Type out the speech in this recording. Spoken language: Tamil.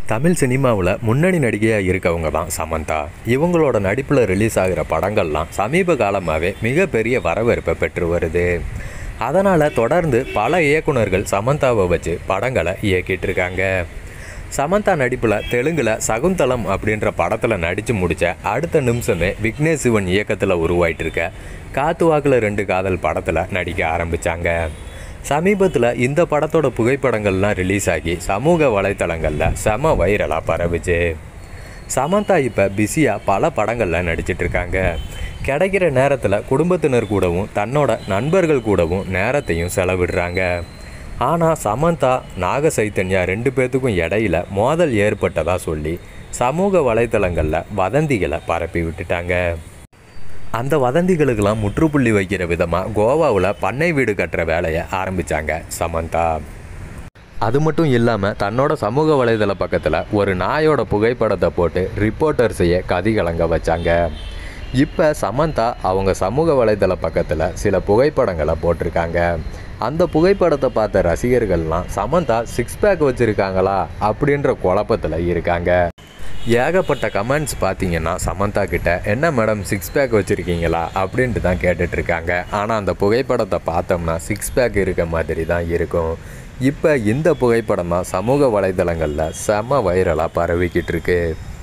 தமிழ் சினிமாவில் முன்னணி நடிகையாக இருக்கவங்க தான் சமந்தா இவங்களோட நடிப்பில் ரிலீஸ் ஆகிற படங்கள்லாம் சமீப காலமாகவே மிகப்பெரிய வரவேற்பை பெற்று வருது அதனால் தொடர்ந்து பல இயக்குனர்கள் சமந்தாவை வச்சு படங்களை இயக்கிட்டு இருக்காங்க சமந்தா நடிப்பில் தெலுங்கில் சகுந்தலம் அப்படின்ற படத்தில் நடித்து முடித்த அடுத்த நிமிஷமே விக்னேஷ் சிவன் இயக்கத்தில் உருவாயிட்டு இருக்க காத்து வாக்கில் ரெண்டு காதல் படத்தில் நடிக்க ஆரம்பித்தாங்க சமீபத்தில் இந்த படத்தோட புகைப்படங்கள்லாம் ரிலீஸ் ஆகி சமூக வலைத்தளங்களில் செம வைரலாக பரவுச்சு சமந்தா இப்போ பிஸியாக பல படங்களில் நடிச்சிட்டு இருக்காங்க கிடைக்கிற நேரத்தில் குடும்பத்தினர் கூடவும் தன்னோட நண்பர்கள் கூடவும் நேரத்தையும் செலவிடுறாங்க ஆனால் சமந்தா நாக சைத்தன்யா ரெண்டு பேர்த்துக்கும் இடையில மோதல் ஏற்பட்டதாக சொல்லி சமூக வலைத்தளங்களில் வதந்திகளை பரப்பி விட்டுட்டாங்க அந்த வதந்திகளுக்கெல்லாம் முற்றுப்புள்ளி வைக்கிற விதமாக கோவாவில் பண்ணை வீடு கட்டுற வேலையை ஆரம்பித்தாங்க சமந்தா அது மட்டும் இல்லாமல் தன்னோட சமூக வலைதள பக்கத்தில் ஒரு நாயோட புகைப்படத்தை போட்டு ரிப்போர்ட்டர்ஸையே கதி கலங்க வச்சாங்க இப்போ சமந்தா அவங்க சமூக வலைதள பக்கத்தில் சில புகைப்படங்களை போட்டிருக்காங்க அந்த புகைப்படத்தை பார்த்த ரசிகர்கள்லாம் சமந்தா சிக்ஸ் பேக் வச்சுருக்காங்களா அப்படின்ற குழப்பத்தில் இருக்காங்க ஏகப்பட்ட கமெண்ட்ஸ் பார்த்தீங்கன்னா சமந்தா கிட்ட என்ன மேடம் சிக்ஸ் பேக் வச்சுருக்கீங்களா அப்படின்ட்டு தான் கேட்டுட்டு இருக்காங்க ஆனால் அந்த புகைப்படத்தை பார்த்தோம்னா சிக்ஸ் பேக் இருக்க மாதிரி தான் இருக்கும் இப்போ இந்த புகைப்படம் தான் சமூக வலைதளங்களில் செம வைரலாக பரவிக்கிட்டு இருக்கு